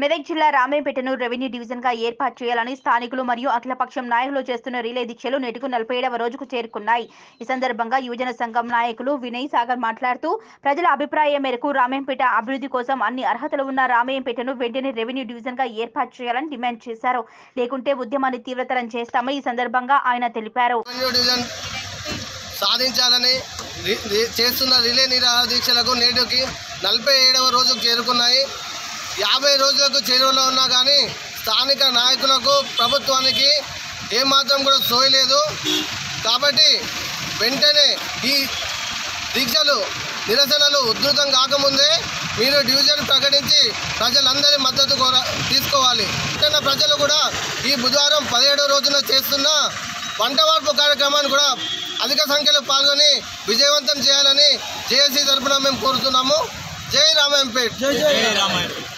మెదక్ జిల్లా రామేపేటను revenue division గా ఏర్పాటు చేయాలని స్థానికులు మరియు అఖిలపక్షం నాయకులు చేస్తున్న రిలే దీక్షలు నేటికు నలభై ఏడవ రోజుకు చేరుకున్నాయి ఈ సందర్భంగా యువజన సంఘం నాయకులు వినయ్ సాగర్ మాట్లాడుతూ ప్రజల అభిప్రాయం మేరకు రామేంపేట అభివృద్ధి కోసం అన్ని అర్హతలు ఉన్న రామేంపేటను వెంటనే రెవెన్యూ డివిజన్ గా ఏర్పాటు చేయాలని డిమాండ్ చేశారు లేకుంటే ఉద్యమాన్ని తీవ్రతరం చేస్తామని ఈ సందర్భంగా ఆయన తెలిపారు రెవెన్యూ డివిజన్ సాధించాలని రి- రి- చేస్తున్న రిలే నిరాహార దీక్షలకు నేటికి నలభై ఏడవ రోజుకు చేరుకున్నాయి యాభై రోజులకు చేరువలో ఉన్నా కానీ స్థానిక నాయకులకు ప్రభుత్వానికి ఏమాత్రం కూడా సోయలేదు కాబట్టి వెంటనే ఈ దీక్షలు నిరసనలు ఉధృతం కాకముందే మీరు డివిజన్ ప్రకటించి ప్రజలందరి మద్దతు కోర తీసుకోవాలి వెంటనే ప్రజలు కూడా ఈ బుధవారం పదిహేడవ రోజున చేస్తున్న వంట వార్పు కార్యక్రమాన్ని కూడా అధిక సంఖ్యలో పాల్గొని విజయవంతం చేయాలని జేఏసీ తరఫున మేము కోరుతున్నాము జై రామాయంపేట్ జై రామాయణ